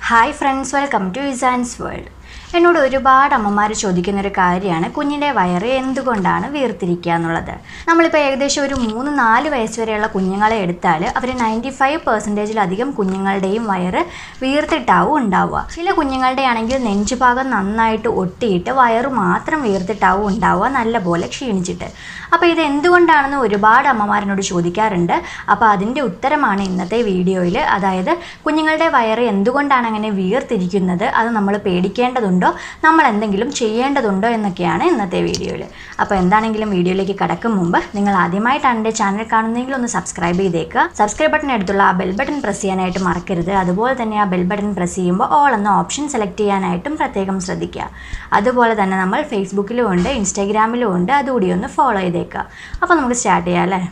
hi friends welcome to Izaan's world എന്നോട് ഒരുപാട് അമ്മമാർ ചോദിക്കുന്ന ഒരു കാര്യമാണ് കുഞ്ഞിൻ്റെ വയറ് എന്തുകൊണ്ടാണ് വീർത്തിരിക്കുക എന്നുള്ളത് നമ്മളിപ്പോൾ ഏകദേശം ഒരു മൂന്ന് നാല് വയസ്സ് വരെയുള്ള കുഞ്ഞുങ്ങളെ എടുത്താൽ അവർ നയൻറ്റി ഫൈവ് പെർസെൻറ്റേജിലധികം കുഞ്ഞുങ്ങളുടെയും വയറ് വീർത്തിട്ടാവും ഉണ്ടാവുക ചില കുഞ്ഞുങ്ങളുടെ ആണെങ്കിൽ നെഞ്ചുഭാഗം നന്നായിട്ട് ഒട്ടിയിട്ട് വയറ് മാത്രം വീർത്തിട്ടാവും ഉണ്ടാവുക നല്ലപോലെ ക്ഷീണിച്ചിട്ട് അപ്പോൾ ഇത് എന്തുകൊണ്ടാണെന്ന് ഒരുപാട് അമ്മമാരനോട് ചോദിക്കാറുണ്ട് അപ്പോൾ അതിൻ്റെ ഉത്തരമാണ് ഇന്നത്തെ വീഡിയോയിൽ അതായത് കുഞ്ഞുങ്ങളുടെ വയറ് എന്തുകൊണ്ടാണ് അങ്ങനെ വീർത്തിരിക്കുന്നത് അത് നമ്മൾ പേടിക്കേണ്ടതുണ്ടോ നമ്മൾ എന്തെങ്കിലും ചെയ്യേണ്ടതുണ്ടോ എന്നൊക്കെയാണ് ഇന്നത്തെ വീഡിയോയിൽ അപ്പോൾ എന്താണെങ്കിലും വീഡിയോയിലേക്ക് കടക്കും മുമ്പ് നിങ്ങൾ ആദ്യമായിട്ടാണ് എൻ്റെ ചാനൽ കാണുന്നതെങ്കിൽ ഒന്ന് സബ്സ്ക്രൈബ് ചെയ്തേക്കുക സബ്സ്ക്രൈബ് ബട്ടൺ അടുത്തുള്ള ആ ബെൽ ബട്ടൺ പ്രസ് ചെയ്യാനായിട്ട് മറക്കരുത് അതുപോലെ തന്നെ ആ ബെൽ ബട്ടൺ പ്രസ് ചെയ്യുമ്പോൾ ഓൾ എന്ന ഓപ്ഷൻ സെലക്ട് ചെയ്യാനായിട്ടും പ്രത്യേകം ശ്രദ്ധിക്കുക അതുപോലെ തന്നെ നമ്മൾ ഫേസ്ബുക്കിലും ഉണ്ട് ഇൻസ്റ്റാഗ്രാമിലും ഉണ്ട് അതുകൂടി ഒന്ന് ഫോളോ ചെയ്തേക്കുക അപ്പോൾ നമുക്ക് സ്റ്റാർട്ട് ചെയ്യാം അല്ലേ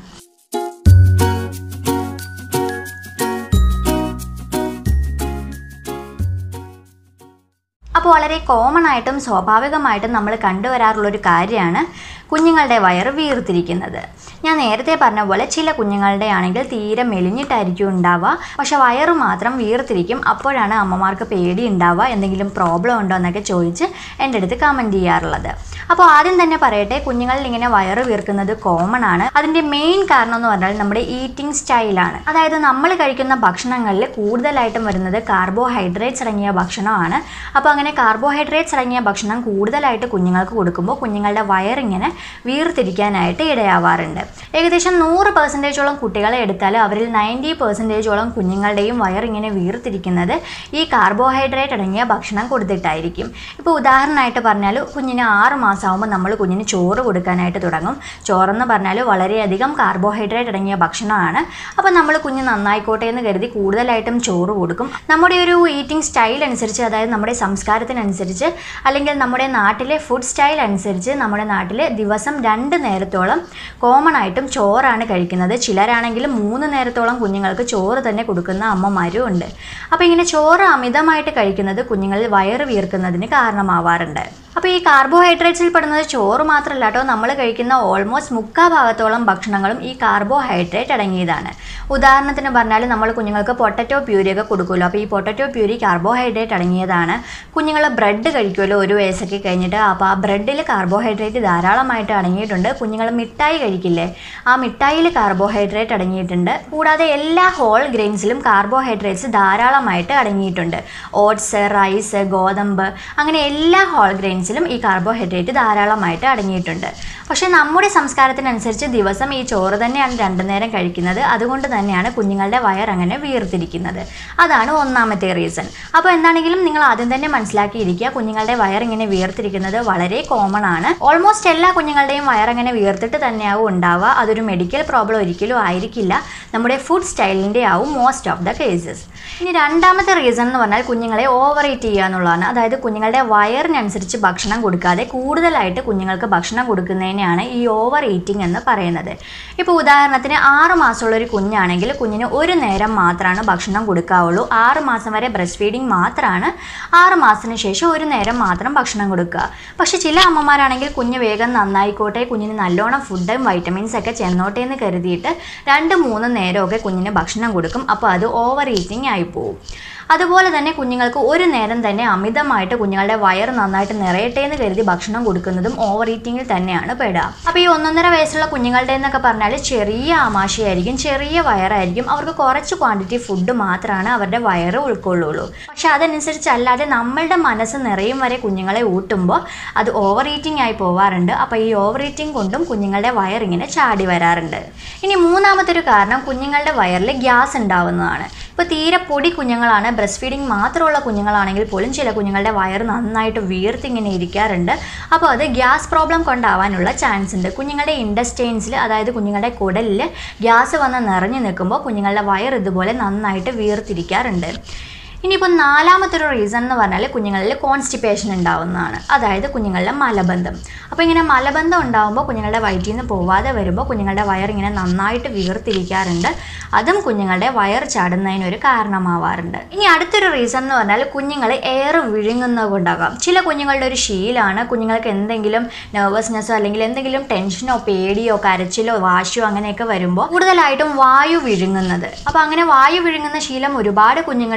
അപ്പോൾ വളരെ കോമൺ ആയിട്ടും സ്വാഭാവികമായിട്ടും നമ്മൾ കണ്ടുവരാറുള്ളൊരു കാര്യമാണ് കുഞ്ഞുങ്ങളുടെ വയറ് വീർത്തിരിക്കുന്നത് ഞാൻ നേരത്തെ പറഞ്ഞ പോലെ ചില കുഞ്ഞുങ്ങളുടെ ആണെങ്കിൽ തീരെ മെലിഞ്ഞിട്ടായിരിക്കും ഉണ്ടാവുക പക്ഷെ വയറ് മാത്രം വീർത്തിരിക്കും അപ്പോഴാണ് അമ്മമാർക്ക് പേടി ഉണ്ടാവുക എന്തെങ്കിലും പ്രോബ്ലം ഉണ്ടോ എന്നൊക്കെ ചോദിച്ച് എൻ്റെ അടുത്ത് കമൻറ്റ് ചെയ്യാറുള്ളത് അപ്പോൾ ആദ്യം തന്നെ പറയട്ടെ കുഞ്ഞുങ്ങളിൽ ഇങ്ങനെ വയറ് വീർക്കുന്നത് കോമൺ ആണ് അതിൻ്റെ മെയിൻ കാരണം എന്ന് പറഞ്ഞാൽ നമ്മുടെ ഈറ്റിംഗ് സ്റ്റൈലാണ് അതായത് നമ്മൾ കഴിക്കുന്ന ഭക്ഷണങ്ങളിൽ കൂടുതലായിട്ടും വരുന്നത് കാർബോഹൈഡ്രേറ്റ്സ് അടങ്ങിയ ഭക്ഷണമാണ് അപ്പോൾ അങ്ങനെ കാർബോഹൈഡ്രേറ്റ്സ് അടങ്ങിയ ഭക്ഷണം കൂടുതലായിട്ട് കുഞ്ഞുങ്ങൾക്ക് കൊടുക്കുമ്പോൾ കുഞ്ഞുങ്ങളുടെ വയറിങ്ങനെ വീർത്തിരിക്കാനായിട്ട് ഇടയാവാറുണ്ട് ഏകദേശം നൂറ് പെർസെൻറ്റേജോളം കുട്ടികളെ എടുത്താൽ അവരിൽ നയൻറ്റി പെർസെൻറ്റേജോളം കുഞ്ഞുങ്ങളുടെയും വയറിങ്ങനെ വീർത്തിരിക്കുന്നത് ഈ കാർബോഹൈഡ്രേറ്റ് അടങ്ങിയ ഭക്ഷണം കൊടുത്തിട്ടായിരിക്കും ഇപ്പോൾ ഉദാഹരണമായിട്ട് പറഞ്ഞാൽ കുഞ്ഞിന് ആറ് മാസമാകുമ്പോൾ നമ്മൾ കുഞ്ഞിന് ചോറ് കൊടുക്കാനായിട്ട് തുടങ്ങും ചോറെന്ന് പറഞ്ഞാൽ വളരെയധികം കാർബോഹൈഡ്രേറ്റ് അടങ്ങിയ ഭക്ഷണമാണ് അപ്പോൾ നമ്മൾ കുഞ്ഞ് നന്നായിക്കോട്ടെ എന്ന് കരുതി കൂടുതലായിട്ടും ചോറ് കൊടുക്കും നമ്മുടെ ഒരു ഈറ്റിംഗ് സ്റ്റൈൽ അനുസരിച്ച് അതായത് നമ്മുടെ സംസ്കാരത്തിനനുസരിച്ച് അല്ലെങ്കിൽ നമ്മുടെ നാട്ടിലെ ഫുഡ് സ്റ്റൈൽ അനുസരിച്ച് നമ്മുടെ നാട്ടിൽ ദിവസം രണ്ട് നേരത്തോളം കോമൺ ആയിട്ടും ചോറാണ് കഴിക്കുന്നത് ചിലരാണെങ്കിലും മൂന്ന് നേരത്തോളം കുഞ്ഞുങ്ങൾക്ക് ചോറ് തന്നെ കൊടുക്കുന്ന അമ്മമാരും ഉണ്ട് അപ്പോൾ ഇങ്ങനെ ചോറ് അമിതമായിട്ട് കഴിക്കുന്നത് കുഞ്ഞുങ്ങളിൽ വയറ് വീർക്കുന്നതിന് കാരണമാവാറുണ്ട് അപ്പോൾ ഈ കാർബോഹൈഡ്രേറ്റ്സിൽ പെടുന്നത് ചോറ് മാത്രമല്ല കേട്ടോ നമ്മൾ കഴിക്കുന്ന ഓൾമോസ്റ്റ് മുക്കാ ഭാഗത്തോളം ഭക്ഷണങ്ങളും ഈ കാർബോഹൈഡ്രേറ്റ് അടങ്ങിയതാണ് ഉദാഹരണത്തിന് പറഞ്ഞാൽ നമ്മൾ കുഞ്ഞുങ്ങൾക്ക് പൊട്ടറ്റോ പ്യൂരിയൊക്കെ കൊടുക്കുമല്ലോ അപ്പോൾ ഈ പൊട്ടറ്റോ പ്യൂരി കാർബോഹൈഡ്രേറ്റ് അടങ്ങിയതാണ് കുഞ്ഞുങ്ങൾ ബ്രെഡ് കഴിക്കുമല്ലോ ഒരു വയസ്സൊക്കെ കഴിഞ്ഞിട്ട് അപ്പോൾ ആ ബ്രെഡിൽ കാർബോഹൈഡ്രേറ്റ് ധാരാളമായിട്ട് അടങ്ങിയിട്ടുണ്ട് കുഞ്ഞുങ്ങൾ മിഠായി കഴിക്കില്ലേ ആ മിഠായിയിൽ കാർബോഹൈഡ്രേറ്റ് അടങ്ങിയിട്ടുണ്ട് കൂടാതെ എല്ലാ ഹോൾ ഗ്രെയിൻസിലും കാർബോഹൈഡ്രേറ്റ്സ് ധാരാളമായിട്ട് അടങ്ങിയിട്ടുണ്ട് ഓട്സ് റൈസ് ഗോതമ്പ് അങ്ങനെ എല്ലാ ഹോൾ ഗ്രെയിൻസിലും ഈ കാർബോഹൈഡ്രേറ്റ് ധാരാളമായിട്ട് അടങ്ങിയിട്ടുണ്ട് പക്ഷേ നമ്മുടെ സംസ്കാരത്തിനനുസരിച്ച് ദിവസം ഈ ചോറ് തന്നെയാണ് രണ്ടു നേരം കഴിക്കുന്നത് അതുകൊണ്ട് തന്നെയാണ് കുഞ്ഞുങ്ങളുടെ വയർ അങ്ങനെ വീർത്തിരിക്കുന്നത് അതാണ് ഒന്നാമത്തെ റീസൺ അപ്പോൾ എന്താണെങ്കിലും നിങ്ങൾ ആദ്യം തന്നെ മനസ്സിലാക്കിയിരിക്കുക കുഞ്ഞുങ്ങളുടെ വയർ ഇങ്ങനെ വീർത്തിരിക്കുന്നത് വളരെ കോമൺ ആണ് ഓൾമോസ്റ്റ് എല്ലാ കുഞ്ഞുങ്ങളുടെയും വയർ അങ്ങനെ വീർത്തിട്ട് തന്നെയാവും ഉണ്ടാവുക അതൊരു മെഡിക്കൽ പ്രോബ്ലം ഒരിക്കലും ആയിരിക്കില്ല നമ്മുടെ ഫുഡ് സ്റ്റൈലിൻ്റെ ആവും മോസ്റ്റ് ഓഫ് ദ കേസസ് ഇനി രണ്ടാമത്തെ റീസൺ എന്ന് പറഞ്ഞാൽ കുഞ്ഞുങ്ങളെ ഓവർ ഈറ്റ് ചെയ്യുക എന്നുള്ളതാണ് അതായത് കുഞ്ഞുങ്ങളുടെ വയറിനനുസരിച്ച് ഭക്ഷണം കൊടുക്കാതെ കൂടുതലായിട്ട് കുഞ്ഞുങ്ങൾക്ക് ഭക്ഷണം കൊടുക്കുന്നതിനെയാണ് ഈ ഓവർ ഈറ്റിംഗ് എന്ന് പറയുന്നത് ഇപ്പോൾ ഉദാഹരണത്തിന് ആറ് മാസമുള്ള ഒരു കുഞ്ഞാണെങ്കിൽ കുഞ്ഞിന് ഒരു നേരം മാത്രമാണ് ഭക്ഷണം കൊടുക്കാവുള്ളൂ ആറ് മാസം വരെ ബ്രസ്റ്റ് ഫീഡിങ് മാത്രമാണ് ആറ് മാസത്തിന് ശേഷം ഒരു നേരം മാത്രം ഭക്ഷണം കൊടുക്കുക പക്ഷേ ചില അമ്മമാരാണെങ്കിൽ കുഞ്ഞ് വേഗം നന്നായിക്കോട്ടെ കുഞ്ഞിന് നല്ലോണം ഫുഡും വൈറ്റമിൻസ് ഒക്കെ ചെന്നോട്ടെ എന്ന് കരുതിയിട്ട് രണ്ട് മൂന്ന് നേരമൊക്കെ കുഞ്ഞിന് ഭക്ഷണം കൊടുക്കും അപ്പോൾ അത് ഓവർ ഈറ്റിംഗ് ആയി പോകും അതുപോലെ തന്നെ കുഞ്ഞുങ്ങൾക്ക് ഒരു നേരം തന്നെ അമിതമായിട്ട് കുഞ്ഞുങ്ങളുടെ വയർ നന്നായിട്ട് നിറയട്ടെ എന്ന് കരുതി ഭക്ഷണം കൊടുക്കുന്നതും ഓവർ ഈറ്റിങ്ങിൽ തന്നെയാണ് പെടുക അപ്പോൾ ഈ ഒന്നൊന്നര വയസ്സുള്ള കുഞ്ഞുങ്ങളുടെ എന്നൊക്കെ പറഞ്ഞാൽ ചെറിയ ആമാശയായിരിക്കും ചെറിയ വയറായിരിക്കും അവർക്ക് കുറച്ച് ക്വാണ്ടിറ്റി ഫുഡ് മാത്രമാണ് അവരുടെ വയറ് ഉൾക്കൊള്ളുള്ളൂ പക്ഷെ അതനുസരിച്ചല്ലാതെ നമ്മളുടെ മനസ്സ് നിറയും വരെ കുഞ്ഞുങ്ങളെ ഊട്ടുമ്പോൾ അത് ഓവർ ഈറ്റിംഗ് ആയി പോവാറുണ്ട് അപ്പോൾ ഈ ഓവർ ഈറ്റിംഗ് കൊണ്ടും കുഞ്ഞുങ്ങളുടെ വയർ ഇങ്ങനെ ചാടി വരാറുണ്ട് ഇനി മൂന്നാമത്തെ ഒരു കാരണം കുഞ്ഞുങ്ങളുടെ വയറിൽ ഗ്യാസ് ഉണ്ടാവുന്നതാണ് ഇപ്പോൾ തീരെ പൊടി കുഞ്ഞുങ്ങളാണ് ബ്രസ്റ്റ് ഫീഡിങ് മാത്രമുള്ള കുഞ്ഞുങ്ങളാണെങ്കിൽ പോലും ചില കുഞ്ഞുങ്ങളുടെ വയർ നന്നായിട്ട് വീർത്തിങ്ങനെ ഇരിക്കാറുണ്ട് അപ്പോൾ അത് ഗ്യാസ് പ്രോബ്ലം കൊണ്ടാവാനുള്ള ചാൻസ് ഉണ്ട് കുഞ്ഞുങ്ങളുടെ ഇൻഡസ്റ്റൈൻസിൽ അതായത് കുഞ്ഞുങ്ങളുടെ കുടലിൽ ഗ്യാസ് വന്ന് നിറഞ്ഞു നിൽക്കുമ്പോൾ കുഞ്ഞുങ്ങളുടെ വയർ ഇതുപോലെ നന്നായിട്ട് വീർത്തിരിക്കാറുണ്ട് ഇനിയിപ്പോൾ നാലാമത്തെ ഒരു റീസൺ എന്ന് പറഞ്ഞാൽ കുഞ്ഞുങ്ങളിൽ കോൺസ്റ്റിപ്പേഷൻ ഉണ്ടാവുന്നതാണ് അതായത് കുഞ്ഞുങ്ങളുടെ മലബന്ധം അപ്പോൾ ഇങ്ങനെ മലബന്ധം ഉണ്ടാകുമ്പോൾ കുഞ്ഞുങ്ങളുടെ വയറ്റിൽ നിന്ന് പോവാതെ വരുമ്പോൾ കുഞ്ഞുങ്ങളുടെ വയർ ഇങ്ങനെ നന്നായിട്ട് വീർത്തിരിക്കാറുണ്ട് അതും കുഞ്ഞുങ്ങളുടെ വയർ ചാടുന്നതിനൊരു കാരണമാവാറുണ്ട് ഇനി അടുത്തൊരു റീസൺ എന്ന് പറഞ്ഞാൽ കുഞ്ഞുങ്ങൾ എയർ വിഴുങ്ങുന്നത് കൊണ്ടാകാം ചില കുഞ്ഞുങ്ങളുടെ ഒരു ശീലമാണ് കുഞ്ഞുങ്ങൾക്ക് എന്തെങ്കിലും നെർവസ്നെസ്സോ അല്ലെങ്കിൽ എന്തെങ്കിലും ടെൻഷനോ പേടിയോ കരച്ചിലോ വാശിയോ അങ്ങനെയൊക്കെ വരുമ്പോൾ കൂടുതലായിട്ടും വായു വിഴുങ്ങുന്നത് അപ്പോൾ അങ്ങനെ വായു വിഴുങ്ങുന്ന ശീലം ഒരുപാട് കുഞ്ഞുങ്ങളിൽ കണ്ടുവരാറുണ്ട്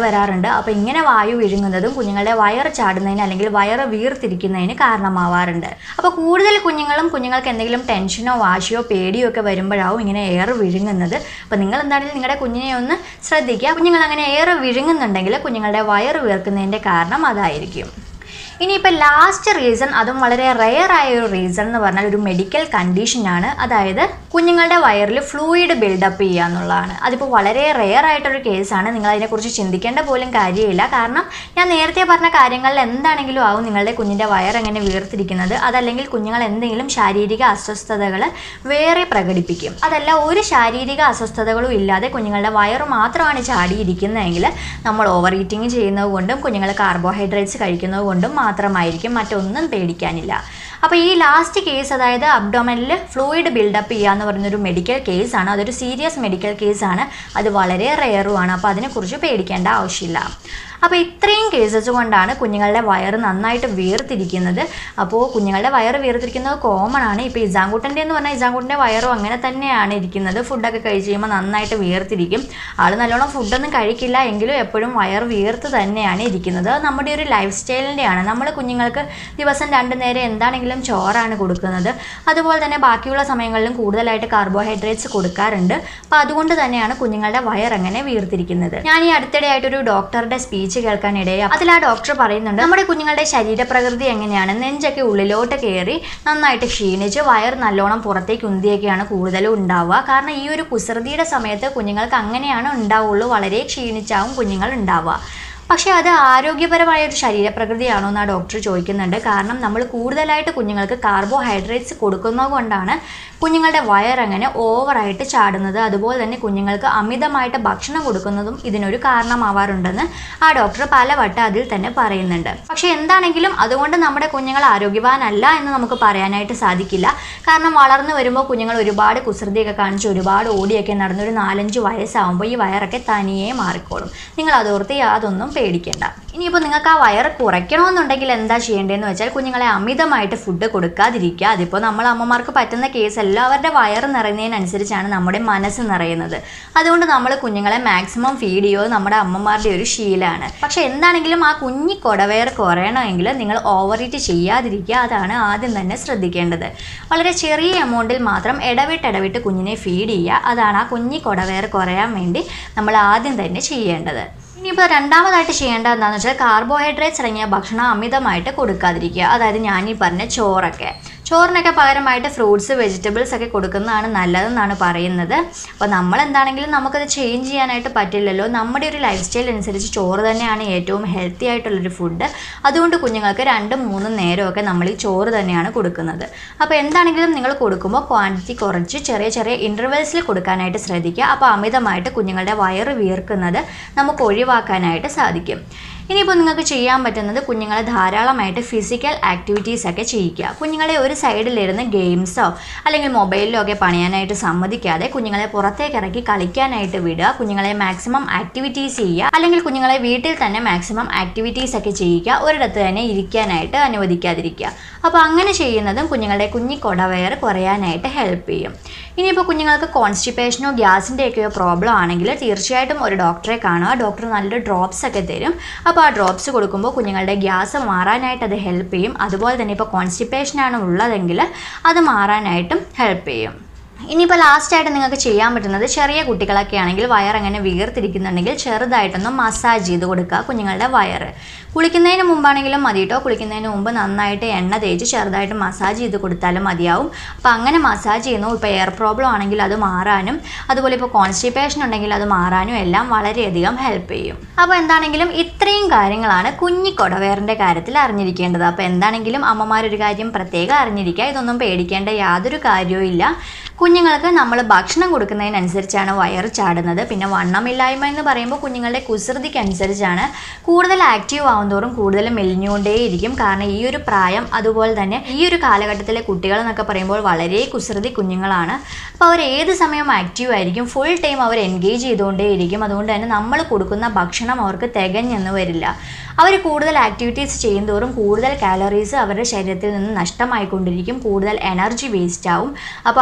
കണ്ടുവരാറുണ്ട് അപ്പോൾ ഇങ്ങനെ വായു വിഴുങ്ങുന്നതും കുഞ്ഞുങ്ങളുടെ വയറ് ചാടുന്നതിന് അല്ലെങ്കിൽ വയറ് വീർത്തിരിക്കുന്നതിന് കാരണമാവാറുണ്ട് അപ്പോൾ കൂടുതൽ കുഞ്ഞുങ്ങളും കുഞ്ഞുങ്ങൾക്ക് എന്തെങ്കിലും ടെൻഷനോ വാശിയോ പേടിയോ ഒക്കെ വരുമ്പോഴാവും ഇങ്ങനെ എയർ വിഴുങ്ങുന്നത് അപ്പോൾ നിങ്ങൾ എന്താണെങ്കിലും നിങ്ങളുടെ കുഞ്ഞിനെ ഒന്ന് ശ്രദ്ധിക്കുക കുഞ്ഞുങ്ങൾ അങ്ങനെ എയർ വിഴുങ്ങുന്നുണ്ടെങ്കിൽ കുഞ്ഞുങ്ങളുടെ വയറ് വീർക്കുന്നതിൻ്റെ കാരണം അതായിരിക്കും ഇനിയിപ്പോൾ ലാസ്റ്റ് റീസൺ അതും വളരെ റെയർ ആയ ഒരു റീസൺ എന്ന് പറഞ്ഞാൽ ഒരു മെഡിക്കൽ കണ്ടീഷനാണ് അതായത് കുഞ്ഞുങ്ങളുടെ വയറിൽ ഫ്ലൂയിഡ് ബിൽഡപ്പ് ചെയ്യുക എന്നുള്ളതാണ് അതിപ്പോൾ വളരെ റെയർ ആയിട്ടൊരു കേസാണ് നിങ്ങൾ അതിനെക്കുറിച്ച് ചിന്തിക്കേണ്ട പോലും കാര്യമില്ല കാരണം ഞാൻ നേരത്തെ പറഞ്ഞ കാര്യങ്ങളിൽ എന്താണെങ്കിലും ആവും നിങ്ങളുടെ കുഞ്ഞിൻ്റെ വയർ എങ്ങനെ വീർത്തിരിക്കുന്നത് അതല്ലെങ്കിൽ കുഞ്ഞുങ്ങൾ എന്തെങ്കിലും ശാരീരിക അസ്വസ്ഥതകൾ വേറെ പ്രകടിപ്പിക്കും അതല്ല ഒരു ശാരീരിക അസ്വസ്ഥതകളും ഇല്ലാതെ കുഞ്ഞുങ്ങളുടെ വയറ് മാത്രമാണ് ചാടിയിരിക്കുന്നതെങ്കിൽ നമ്മൾ ഓവർ ഈറ്റിംഗ് ചെയ്യുന്നത് കൊണ്ടും കുഞ്ഞുങ്ങൾ കാർബോഹൈഡ്രേറ്റ്സ് കഴിക്കുന്നത് കൊണ്ടും മാത്രമായിരിക്കും മറ്റൊന്നും പേടിക്കാനില്ല അപ്പോൾ ഈ ലാസ്റ്റ് കേസ് അതായത് അബ്ഡോമനിൽ ഫ്ലൂയിഡ് ബിൽഡപ്പ് ചെയ്യുക എന്ന് പറയുന്നൊരു മെഡിക്കൽ കേസാണ് അതൊരു സീരിയസ് മെഡിക്കൽ കേസാണ് അത് വളരെ റെയറുമാണ് അപ്പോൾ അതിനെക്കുറിച്ച് പേടിക്കേണ്ട ആവശ്യമില്ല അപ്പോൾ ഇത്രയും കേസസ് കൊണ്ടാണ് കുഞ്ഞുങ്ങളുടെ വയറ് നന്നായിട്ട് വീർത്തിരിക്കുന്നത് അപ്പോൾ കുഞ്ഞുങ്ങളുടെ വയറ് വീർത്തിരിക്കുന്നത് കോമൺ ആണ് ഇപ്പോൾ ഇസാങ്കൂട്ടൻ്റെ എന്ന് പറഞ്ഞാൽ ഇസാങ്കൂട്ടൻ്റെ വയറും അങ്ങനെ തന്നെയാണ് ഇരിക്കുന്നത് ഫുഡൊക്കെ കഴിച്ച് കഴിയുമ്പോൾ നന്നായിട്ട് വീർത്തിരിക്കും ആൾ നല്ലോണം ഫുഡൊന്നും കഴിക്കില്ല എങ്കിലും എപ്പോഴും വയറ് വീർത്ത് തന്നെയാണ് ഇരിക്കുന്നത് അത് നമ്മുടെ ഒരു ലൈഫ് സ്റ്റൈലിൻ്റെയാണ് നമ്മൾ കുഞ്ഞുങ്ങൾക്ക് ദിവസം രണ്ട് നേരം എന്താണെങ്കിലും ചോറാണ് കൊടുക്കുന്നത് അതുപോലെ തന്നെ ബാക്കിയുള്ള സമയങ്ങളിലും കൂടുതലായിട്ട് കാർബോഹൈഡ്രേറ്റ്സ് കൊടുക്കാറുണ്ട് അപ്പോൾ അതുകൊണ്ട് തന്നെയാണ് കുഞ്ഞുങ്ങളുടെ വയറങ്ങനെ വീർത്തിരിക്കുന്നത് ഞാൻ ഈ അടുത്തിടെയായിട്ടൊരു ഡോക്ടറുടെ സ്പീച്ച് കേൾക്കാനിടയായി അതിൽ ആ ഡോക്ടർ പറയുന്നുണ്ട് നമ്മുടെ കുഞ്ഞുങ്ങളുടെ ശരീരപ്രകൃതി എങ്ങനെയാണ് നെഞ്ചൊക്കെ ഉള്ളിലോട്ട് കയറി നന്നായിട്ട് ക്ഷീണിച്ച് വയർ നല്ലോണം പുറത്തേക്ക് ഉന്തിയൊക്കെയാണ് കൂടുതലും ഉണ്ടാവുക കാരണം ഈ ഒരു കുസൃതിയുടെ സമയത്ത് കുഞ്ഞുങ്ങൾക്ക് അങ്ങനെയാണ് ഉണ്ടാവുള്ളൂ വളരെ ക്ഷീണിച്ചാവും കുഞ്ഞുങ്ങൾ ഉണ്ടാവുക പക്ഷേ അത് ആരോഗ്യപരമായ ഒരു ശരീരപ്രകൃതിയാണോ എന്ന് ആ ഡോക്ടർ ചോദിക്കുന്നുണ്ട് കാരണം നമ്മൾ കൂടുതലായിട്ട് കുഞ്ഞുങ്ങൾക്ക് കാർബോഹൈഡ്രേറ്റ്സ് കൊടുക്കുന്നത് കൊണ്ടാണ് കുഞ്ഞുങ്ങളുടെ വയറങ്ങനെ ഓവറായിട്ട് ചാടുന്നത് അതുപോലെ തന്നെ കുഞ്ഞുങ്ങൾക്ക് അമിതമായിട്ട് ഭക്ഷണം കൊടുക്കുന്നതും ഇതിനൊരു കാരണമാവാറുണ്ടെന്ന് ആ ഡോക്ടർ പലവട്ടം അതിൽ തന്നെ പറയുന്നുണ്ട് പക്ഷേ എന്താണെങ്കിലും അതുകൊണ്ട് നമ്മുടെ കുഞ്ഞുങ്ങൾ ആരോഗ്യവാനല്ല എന്ന് നമുക്ക് പറയാനായിട്ട് സാധിക്കില്ല കാരണം വളർന്നു വരുമ്പോൾ കുഞ്ഞുങ്ങൾ ഒരുപാട് കുസൃതിയൊക്കെ കാണിച്ച് ഒരുപാട് ഓടിയൊക്കെ നടന്ന് ഒരു നാലഞ്ച് വയസ്സാകുമ്പോൾ ഈ വയറൊക്കെ തനിയെ മാറിക്കോളും നിങ്ങൾ അതോർത്ത് യാതൊന്നും പേടിക്കേണ്ട ഇനിയിപ്പോൾ നിങ്ങൾക്ക് ആ വയറ് കുറയ്ക്കണമെന്നുണ്ടെങ്കിൽ എന്താ ചെയ്യേണ്ടതെന്ന് വെച്ചാൽ കുഞ്ഞുങ്ങളെ അമിതമായിട്ട് ഫുഡ് കൊടുക്കാതിരിക്കുക അതിപ്പോൾ നമ്മൾ അമ്മമാർക്ക് പറ്റുന്ന കേസല്ല അവരുടെ വയറ് നിറയുന്നതിനനുസരിച്ചാണ് നമ്മുടെ മനസ്സ് നിറയുന്നത് അതുകൊണ്ട് നമ്മൾ കുഞ്ഞുങ്ങളെ മാക്സിമം ഫീഡ് ചെയ്യുന്നത് നമ്മുടെ അമ്മമാരുടെ ഒരു ശീലമാണ് പക്ഷേ എന്താണെങ്കിലും ആ കുഞ്ഞി കൊടവയറ് കുറയണമെങ്കിൽ നിങ്ങൾ ഓവർ ഈറ്റ് ചെയ്യാതിരിക്കുക അതാണ് ആദ്യം തന്നെ ശ്രദ്ധിക്കേണ്ടത് വളരെ ചെറിയ എമൗണ്ടിൽ മാത്രം ഇടവിട്ട് ഇടവിട്ട് കുഞ്ഞിനെ ഫീഡ് ചെയ്യുക അതാണ് ആ കുഞ്ഞി കൊടവയറ് കുറയാൻ വേണ്ടി നമ്മൾ ആദ്യം തന്നെ ചെയ്യേണ്ടത് ഇനിയിപ്പോൾ രണ്ടാമതായിട്ട് ചെയ്യേണ്ടത് എന്താണെന്ന് വെച്ചാൽ കാർബോഹൈഡ്രേറ്റ്സ് അടങ്ങിയ ഭക്ഷണം അമിതമായിട്ട് കൊടുക്കാതിരിക്കുക അതായത് ഞാൻ ഈ പറഞ്ഞ ചോറൊക്കെ ചോറിനൊക്കെ പകരമായിട്ട് ഫ്രൂട്ട്സ് വെജിറ്റബിൾസ് ഒക്കെ കൊടുക്കുന്നതാണ് നല്ലതെന്നാണ് പറയുന്നത് അപ്പോൾ നമ്മൾ എന്താണെങ്കിലും നമുക്കത് ചേഞ്ച് ചെയ്യാനായിട്ട് പറ്റില്ലല്ലോ നമ്മുടെ ഒരു ലൈഫ് സ്റ്റൈൽ അനുസരിച്ച് ചോറ് തന്നെയാണ് ഏറ്റവും ഹെൽത്തി ആയിട്ടുള്ളൊരു ഫുഡ് അതുകൊണ്ട് കുഞ്ഞുങ്ങൾക്ക് രണ്ടും മൂന്നും നേരമൊക്കെ നമ്മൾ ഈ ചോറ് തന്നെയാണ് കൊടുക്കുന്നത് അപ്പോൾ എന്താണെങ്കിലും നിങ്ങൾ കൊടുക്കുമ്പോൾ ക്വാണ്ടിറ്റി കുറച്ച് ചെറിയ ചെറിയ ഇൻ്റർവെൽസിൽ കൊടുക്കാനായിട്ട് ശ്രദ്ധിക്കുക അപ്പോൾ അമിതമായിട്ട് കുഞ്ഞുങ്ങളുടെ വയറ് വീർക്കുന്നത് നമുക്ക് ഒഴിവാക്കാനായിട്ട് സാധിക്കും ഇനിയിപ്പോൾ നിങ്ങൾക്ക് ചെയ്യാൻ പറ്റുന്നത് കുഞ്ഞുങ്ങളെ ധാരാളമായിട്ട് ഫിസിക്കൽ ആക്ടിവിറ്റീസ് ഒക്കെ ചെയ്യിക്കുക കുഞ്ഞുങ്ങളെ ഒരു സൈഡിലിരുന്ന് ഗെയിംസോ അല്ലെങ്കിൽ മൊബൈലിലോ ഒക്കെ പണിയാനായിട്ട് സമ്മതിക്കാതെ കുഞ്ഞുങ്ങളെ പുറത്തേക്ക് ഇറക്കി കളിക്കാനായിട്ട് വിടുക കുഞ്ഞുങ്ങളെ മാക്സിമം ആക്ടിവിറ്റീസ് ചെയ്യുക അല്ലെങ്കിൽ കുഞ്ഞുങ്ങളെ വീട്ടിൽ തന്നെ മാക്സിമം ആക്ടിവിറ്റീസ് ഒക്കെ ചെയ്യിക്കുക ഒരിടത്ത് തന്നെ ഇരിക്കാനായിട്ട് അനുവദിക്കാതിരിക്കുക അപ്പോൾ അങ്ങനെ ചെയ്യുന്നതും കുഞ്ഞുങ്ങളുടെ കുഞ്ഞി കൊടവയർ കുറയാനായിട്ട് ഹെൽപ്പ് ചെയ്യും ഇനിയിപ്പോൾ കുഞ്ഞുങ്ങൾക്ക് കോൺസ്റ്റിപ്പേഷനോ ഗ്യാസിൻ്റെയൊക്കെയോ പ്രോബ്ലം ആണെങ്കിൽ തീർച്ചയായിട്ടും ഒരു ഡോക്ടറെ കാണുക ഡോക്ടർ നല്ലൊരു ഡ്രോപ്സ് ഒക്കെ തരും അപ്പോൾ ആ ഡ്രോപ്സ് കൊടുക്കുമ്പോൾ കുഞ്ഞുങ്ങളുടെ ഗ്യാസ് മാറാനായിട്ട് അത് ഹെൽപ്പ് ചെയ്യും അതുപോലെ തന്നെ ഇപ്പോൾ കോൺസ്റ്റിപ്പേഷനാണ് ഉള്ളതെങ്കിൽ അത് മാറാനായിട്ടും ഹെൽപ്പ് ചെയ്യും ഇനിയിപ്പോൾ ലാസ്റ്റായിട്ട് നിങ്ങൾക്ക് ചെയ്യാൻ പറ്റുന്നത് ചെറിയ കുട്ടികളൊക്കെ ആണെങ്കിൽ വയറങ്ങനെ വീർത്തിരിക്കുന്നുണ്ടെങ്കിൽ ചെറുതായിട്ടൊന്ന് മസാജ് ചെയ്ത് കൊടുക്കുക കുഞ്ഞുങ്ങളുടെ വയറ് കുളിക്കുന്നതിന് മുമ്പാണെങ്കിലും മതി കേട്ടോ കുളിക്കുന്നതിന് മുമ്പ് നന്നായിട്ട് എണ്ണ തേച്ച് ചെറുതായിട്ട് മസാജ് ചെയ്ത് കൊടുത്താലും മതിയാവും അപ്പോൾ അങ്ങനെ മസാജ് ചെയ്യുന്നു ഇപ്പോൾ എയർ പ്രോബ്ലം ആണെങ്കിൽ അത് മാറാനും അതുപോലെ ഇപ്പോൾ കോൺസ്റ്റിപ്പേഷൻ ഉണ്ടെങ്കിൽ അത് മാറാനും എല്ലാം വളരെയധികം ഹെൽപ്പ് ചെയ്യും അപ്പോൾ എന്താണെങ്കിലും ഇത്രയും കാര്യങ്ങളാണ് കുഞ്ഞി കൊടവേറിൻ്റെ കാര്യത്തിൽ അറിഞ്ഞിരിക്കേണ്ടത് അപ്പോൾ എന്താണെങ്കിലും അമ്മമാരൊരു കാര്യം പ്രത്യേകം അറിഞ്ഞിരിക്കുക ഇതൊന്നും പേടിക്കേണ്ട യാതൊരു കാര്യവും ഇല്ല കുഞ്ഞുങ്ങൾക്ക് നമ്മൾ ഭക്ഷണം കൊടുക്കുന്നതിനനുസരിച്ചാണ് വയറ് ചാടുന്നത് പിന്നെ വണ്ണമില്ലായ്മ എന്ന് പറയുമ്പോൾ കുഞ്ഞുങ്ങളുടെ കുസൃതിക്ക് അനുസരിച്ചാണ് കൂടുതൽ ആക്റ്റീവ് ആവുന്തോറും കൂടുതൽ മെലിഞ്ഞുകൊണ്ടേയിരിക്കും കാരണം ഈ ഒരു പ്രായം അതുപോലെ തന്നെ ഈ ഒരു കാലഘട്ടത്തിലെ കുട്ടികൾ എന്നൊക്കെ പറയുമ്പോൾ വളരെ കുസൃതി കുഞ്ഞുങ്ങളാണ് അപ്പോൾ അവർ ഏത് സമയവും ആക്റ്റീവ് ആയിരിക്കും ഫുൾ ടൈം അവർ എൻഗേജ് ചെയ്തുകൊണ്ടേയിരിക്കും അതുകൊണ്ട് തന്നെ നമ്മൾ കൊടുക്കുന്ന ഭക്ഷണം അവർക്ക് തികഞ്ഞെന്ന് വരില്ല അവർ കൂടുതൽ ആക്ടിവിറ്റീസ് ചെയ്യുന്തോറും കൂടുതൽ കാലറീസ് അവരുടെ ശരീരത്തിൽ നിന്ന് നഷ്ടമായിക്കൊണ്ടിരിക്കും കൂടുതൽ എനർജി വേസ്റ്റ് ആവും അപ്പോൾ അങ്ങനെ വരുമ്പോൾ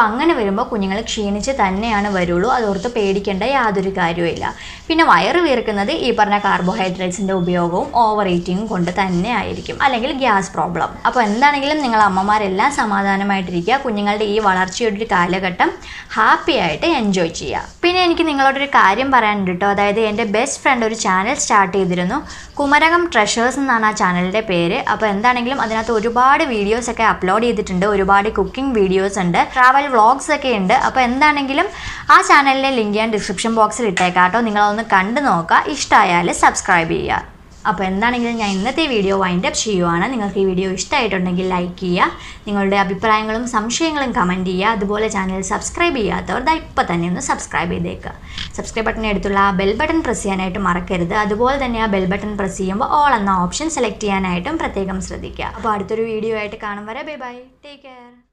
വരുമ്പോൾ കുഞ്ഞുങ്ങൾ ക്ഷീണിച്ച് തന്നെയാണ് വരുള്ളൂ അതോർത്ത് പേടിക്കേണ്ട യാതൊരു കാര്യവുമില്ല പിന്നെ വയറ് വീർക്കുന്നത് ഈ പറഞ്ഞ കാർബോഹൈഡ്രേറ്റ്സിൻ്റെ ഉപയോഗവും ഓവർ ഈറ്റിങ്ങും കൊണ്ട് തന്നെ ആയിരിക്കും അല്ലെങ്കിൽ ഗ്യാസ് പ്രോബ്ലം അപ്പോൾ എന്താണെങ്കിലും നിങ്ങൾ അമ്മമാരെല്ലാം സമാധാനമായിട്ടിരിക്കുക കുഞ്ഞുങ്ങളുടെ ഈ വളർച്ചയുടെ ഒരു കാലഘട്ടം ഹാപ്പി ആയിട്ട് എൻജോയ് ചെയ്യുക പിന്നെ എനിക്ക് നിങ്ങളോടൊരു കാര്യം പറയാനുണ്ട് കേട്ടോ അതായത് എൻ്റെ ബെസ്റ്റ് ഫ്രണ്ട് ഒരു ചാനൽ സ്റ്റാർട്ട് ചെയ്തിരുന്നു കുമരകം ട്രഷേഴ്സ് എന്നാണ് ആ ചാനലിൻ്റെ പേര് അപ്പോൾ എന്താണെങ്കിലും അതിനകത്ത് ഒരുപാട് വീഡിയോസ് ഒക്കെ അപ്ലോഡ് ചെയ്തിട്ടുണ്ട് ഒരുപാട് കുക്കിംഗ് വീഡിയോസ് ഉണ്ട് ട്രാവൽ വ്ളോഗ്സ് ഒക്കെ ഉണ്ട് അപ്പോൾ എന്താണെങ്കിലും ആ ചാനലിൻ്റെ ലിങ്ക് ഞാൻ ഡിസ്ക്രിപ്ഷൻ ബോക്സിൽ ഇട്ടേക്കാം കേട്ടോ നിങ്ങളതൊന്ന് കണ്ടു നോക്കുക ഇഷ്ടമായാൽ സബ്സ്ക്രൈബ് ചെയ്യുക അപ്പോൾ എന്താണെങ്കിലും ഞാൻ ഇന്നത്തെ വീഡിയോ വൈൻഡ് അപ്പ് ചെയ്യുവാണ് നിങ്ങൾക്ക് ഈ വീഡിയോ ഇഷ്ടമായിട്ടുണ്ടെങ്കിൽ ലൈക്ക് ചെയ്യുക നിങ്ങളുടെ അഭിപ്രായങ്ങളും സംശയങ്ങളും കമൻറ്റ് ചെയ്യുക അതുപോലെ ചാനൽ സബ്സ്ക്രൈബ് ചെയ്യാത്തവർ ദാ ഇപ്പം തന്നെ ഒന്ന് സബ്സ്ക്രൈബ് ചെയ്തേക്കുക സബ്സ്ക്രൈബ് ബട്ടൺ എടുത്തുള്ള ആ ബെൽ ബട്ടൺ പ്രസ് ചെയ്യാനായിട്ട് മറക്കരുത് അതുപോലെ തന്നെ ആ ബെൽ ബട്ടൺ പ്രസ് ചെയ്യുമ്പോൾ ഓൾ എന്ന ഓപ്ഷൻ സെലക്ട് ചെയ്യാനായിട്ടും പ്രത്യേകം ശ്രദ്ധിക്കുക അപ്പോൾ അടുത്തൊരു വീഡിയോ ആയിട്ട് കാണും വരെ ബൈ ബൈ ടേക്ക് കെയർ